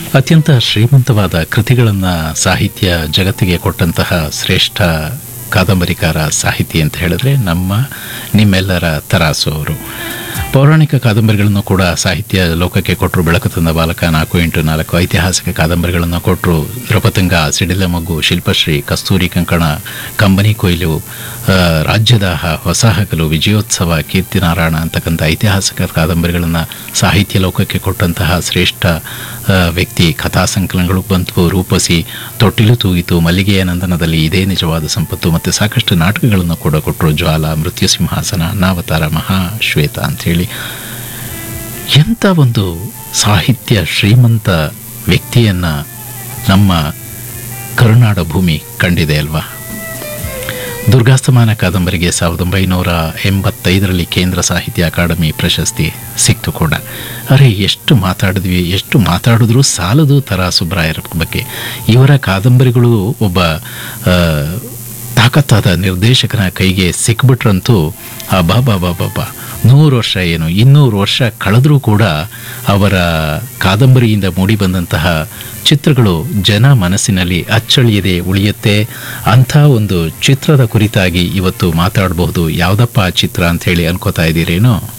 ಅತ್ಯಂತ ಶ್ರೀಮಂತವಾದ ಕೃತಿಗಳನ್ನು ಸಾಹಿತ್ಯ ಜಗತ್ತಿಗೆ ಕೊಟ್ಟಂತಹ ಶ್ರೇಷ್ಠ ಕಾದಂಬರಿಕಾರ ಸಾಹಿತಿ ಅಂತ ಹೇಳಿದ್ರೆ ನಮ್ಮ ನಿಮ್ಮೆಲ್ಲರ ತರಾಸು ಅವರು ಪೌರಾಣಿಕ ಕಾದಂಬರಿಗಳನ್ನು ಕೂಡ ಸಾಹಿತ್ಯ ಲೋಕಕ್ಕೆ ಕೊಟ್ಟರು ಬೆಳಕು ತಂದ ಬಾಲಕ ನಾಲ್ಕು ಎಂಟು ನಾಲ್ಕು ಐತಿಹಾಸಿಕ ಕಾದಂಬರಿಗಳನ್ನು ಕೊಟ್ಟರು ನೃಪತುಂಗ ಸಿಡಿಲ ಮಗು ಶಿಲ್ಪಶ್ರೀ ಕಸ್ತೂರಿ ಕಂಕಣ ಕಂಬನಿ ಕೊಯ್ಲು ಆ, ರಾಜ್ಯದಾಹ ಹೊಸ ಹಗಲು ವಿಜಯೋತ್ಸವ ಕೀರ್ತಿನಾರಾಯಣ ಅಂತಕ್ಕಂಥ ಐತಿಹಾಸಿಕ ಕಾದಂಬರಿಗಳನ್ನು ಸಾಹಿತ್ಯ ಲೋಕಕ್ಕೆ ಕೊಟ್ಟಂತಹ ಶ್ರೇಷ್ಠ ಆ, ವ್ಯಕ್ತಿ ಕಥಾ ಸಂಕಲನಗಳು ಬಂತು ರೂಪಸಿ ತೊಟ್ಟಿಲು ತೂಗಿತು ಮಲ್ಲಿಗೆಯ ನಂದನದಲ್ಲಿ ಇದೇ ನಿಜವಾದ ಸಂಪತ್ತು ಮತ್ತು ಸಾಕಷ್ಟು ನಾಟಕಗಳನ್ನು ಕೂಡ ಕೊಟ್ಟರು ಜ್ವಾಲ ಮೃತ್ಯು ಸಿಂಹಾಸನ ಅನಾವತಾರ ಮಹಾಶ್ವೇತ ಅಂಥೇಳಿ ಎಂಥ ಒಂದು ಸಾಹಿತ್ಯ ಶ್ರೀಮಂತ ವ್ಯಕ್ತಿಯನ್ನ ನಮ್ಮ ಕರುನಾಡ ಭೂಮಿ ಕಂಡಿದೆ ಅಲ್ವಾ ದುರ್ಗಾಸ್ತಮಾನ ಕಾದಂಬರಿಗೆ ಸಾವಿರದ ಒಂಬೈನೂರ ಎಂಬತ್ತೈದರಲ್ಲಿ ಕೇಂದ್ರ ಸಾಹಿತ್ಯ ಅಕಾಡೆಮಿ ಪ್ರಶಸ್ತಿ ಸಿಕ್ತು ಕೂಡ ಅರೆ ಎಷ್ಟು ಮಾತಾಡಿದ್ವಿ ಎಷ್ಟು ಮಾತಾಡಿದ್ರೂ ಸಾಲದು ತರ ಸುಬ್ರಾಯರ ಬಗ್ಗೆ ಇವರ ಕಾದಂಬರಿಗಳು ಒಬ್ಬ ಆ, ತಾಕತ್ತಾದ ನಿರ್ದೇಶಕನ ಕೈಗೆ ಸಿಕ್ಬಿಟ್ರಂತೂ ಬಾ ಬಾ ಬಾ ಬಾ ಬಾ ನೂರು ವರ್ಷ ಏನು ಇನ್ನೂರು ವರ್ಷ ಕಳೆದರೂ ಕೂಡ ಅವರ ಕಾದಂಬರಿಯಿಂದ ಮೂಡಿಬಂದಂತಹ ಚಿತ್ರಗಳು ಜನ ಮನಸ್ಸಿನಲ್ಲಿ ಅಚ್ಚಳಿಯದೆ ಉಳಿಯುತ್ತೆ ಅಂಥ ಒಂದು ಚಿತ್ರದ ಕುರಿತಾಗಿ ಇವತ್ತು ಮಾತಾಡಬಹುದು ಯಾವುದಪ್ಪ ಆ ಚಿತ್ರ ಅಂತ ಹೇಳಿ ಅನ್ಕೋತಾ ಇದ್ದೀರೇನೋ